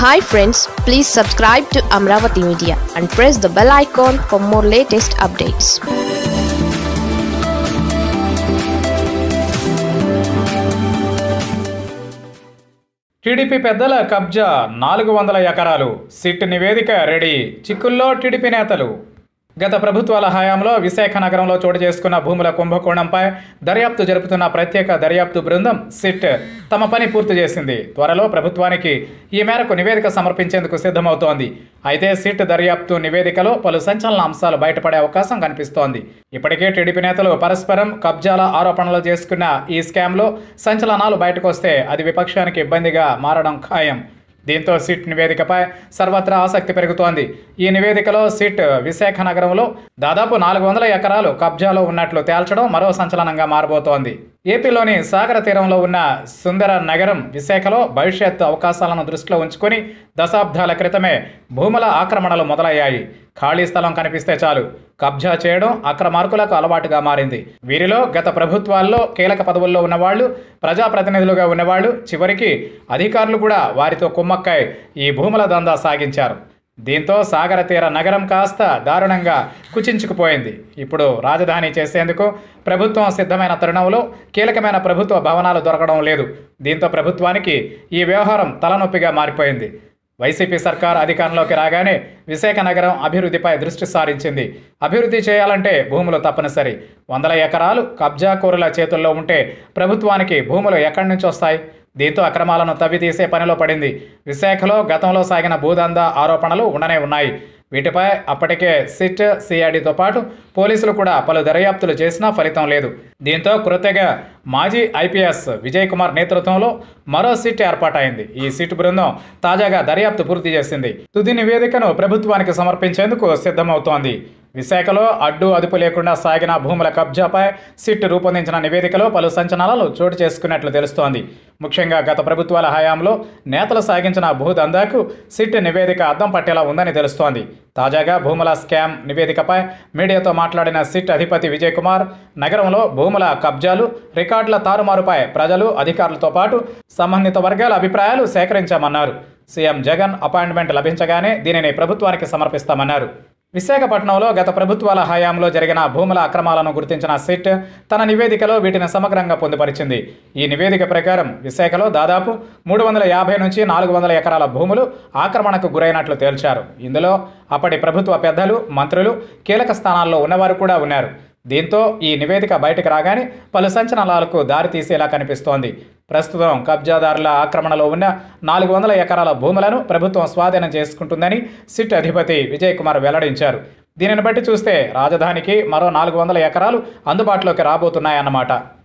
hi friends please subscribe to Amaravati media and press the bell icon for more latest updates TDP పెద్దల కబ్జా నాలుగు వందల ఎకరాలు SIT నివేదిక రెడీ చిక్కుల్లో టీడీపీ నేతలు గత ప్రభుత్వాల హయాంలో విశాఖ నగరంలో చోటు చేసుకున్న భూముల కుంభకోణంపై దర్యాప్తు జరుపుతున్న ప్రత్యేక దర్యాప్తు బృందం సిట్ తమ పని పూర్తి చేసింది త్వరలో ప్రభుత్వానికి ఈ మేరకు నివేదిక సమర్పించేందుకు సిద్ధమవుతోంది అయితే సిట్ దర్యాప్తు నివేదికలో పలు సంచలన అంశాలు బయటపడే అవకాశం కనిపిస్తోంది ఇప్పటికే టీడీపీ నేతలు పరస్పరం కబ్జాల ఆరోపణలు చేసుకున్న ఈ స్కామ్లో సంచలనాలు బయటకు వస్తే అది విపక్షానికి ఇబ్బందిగా మారడం ఖాయం దీంతో సిట్ నివేదికపై సర్వత్రా ఆసక్తి పెరుగుతోంది ఈ నివేదికలో సిట్ విశాఖ నగరంలో దాదాపు నాలుగు వందల ఎకరాలు కబ్జాలో ఉన్నట్లు తేల్చడం మరో సంచలనంగా మారబోతోంది ఏపీలోని సాగర తీరంలో ఉన్న సుందర నగరం విశాఖలో భవిష్యత్ అవకాశాలను దృష్టిలో ఉంచుకొని దశాబ్దాల క్రితమే భూముల ఆక్రమణలు మొదలయ్యాయి ఖాళీ స్థలం కనిపిస్తే చాలు కబ్జా చేయడం అక్రమార్కులకు అలవాటుగా మారింది వీరిలో గత ప్రభుత్వాల్లో కీలక పదవుల్లో ఉన్నవాళ్లు ప్రజాప్రతినిధులుగా ఉన్నవాళ్లు చివరికి అధికారులు కూడా వారితో కుమ్మక్కై ఈ భూముల దందా సాగించారు దీంతో సాగర తీర నగరం కాస్త దారుణంగా కుచించుకుపోయింది ఇప్పుడు రాజధాని చేసేందుకు ప్రభుత్వం సిద్ధమైన తరుణంలో కీలకమైన ప్రభుత్వ భవనాలు దొరకడం లేదు దీంతో ప్రభుత్వానికి ఈ వ్యవహారం తలనొప్పిగా మారిపోయింది వైసీపీ సర్కార్ అధికారంలోకి రాగానే విశాఖ నగరం అభివృద్ధిపై దృష్టి సారించింది అభివృద్ధి చేయాలంటే భూములు తప్పనిసరి వందల ఎకరాలు కబ్జాకోరుల చేతుల్లో ఉంటే ప్రభుత్వానికి భూములు ఎక్కడి నుంచి వస్తాయి దీంతో అక్రమాలను తవ్వితీసే పనిలో పడింది విశాఖలో గతంలో సాగిన భూదందా ఆరోపణలు ఉండనే ఉన్నాయి వీటిపై అప్పటికే సిట్ సిఐడితో పాటు పోలీసులు కూడా పలు దర్యాప్తులు చేసినా ఫలితం లేదు దీంతో కృతగా మాజీ ఐపీఎస్ విజయ్ కుమార్ నేతృత్వంలో మరో సిట్ ఏర్పాటైంది ఈ సిట్ బృందం తాజాగా దర్యాప్తు పూర్తి చేసింది తుది నివేదికను ప్రభుత్వానికి సమర్పించేందుకు సిద్ధమవుతోంది విశాఖలో అడ్డు అదుపు లేకుండా సాగిన భూముల కబ్జాపై సిట్ రూపొందించిన నివేదికలో పలు సంచలనాలు చోటు చేసుకున్నట్లు తెలుస్తోంది ముఖ్యంగా గత ప్రభుత్వాల హయాంలో నేతలు సాగించిన భూదందాకు సిట్ నివేదిక అద్దం పట్టేలా ఉందని తెలుస్తోంది తాజాగా భూముల స్కామ్ నివేదికపై మీడియాతో మాట్లాడిన సిట్ అధిపతి విజయ్ కుమార్ నగరంలో భూముల కబ్జాలు రికార్డుల తారుమారుపై ప్రజలు అధికారులతో పాటు సంబంధిత వర్గాల అభిప్రాయాలు సేకరించామన్నారు సీఎం జగన్ అపాయింట్మెంట్ లభించగానే దీనిని ప్రభుత్వానికి సమర్పిస్తామన్నారు విశాఖపట్నంలో గత ప్రభుత్వాల హయాంలో జరిగిన భూముల అక్రమాలను గుర్తించిన సిట్ తన నివేదికలో వీటిని సమగ్రంగా పొందుపరిచింది ఈ నివేదిక ప్రకారం విశాఖలో దాదాపు మూడు వందల యాభై నుంచి నాలుగు వందల ఎకరాల భూములు ఆక్రమణకు గురైనట్లు తేల్చారు ఇందులో అప్పటి ప్రభుత్వ పెద్దలు మంత్రులు కీలక స్థానాల్లో ఉన్నవారు కూడా ఉన్నారు దీంతో ఈ నివేదిక బయటకు రాగానే పలు సంచలనాలకు దారితీసేలా కనిపిస్తోంది ప్రస్తుతం కబ్జాదారుల ఆక్రమణలో ఉన్న నాలుగు వందల ఎకరాల భూములను ప్రభుత్వం స్వాధీనం చేసుకుంటుందని సిట్ అధిపతి విజయ్ కుమార్ వెల్లడించారు దీనిని బట్టి చూస్తే రాజధానికి మరో నాలుగు వందల ఎకరాలు అందుబాటులోకి రాబోతున్నాయన్నమాట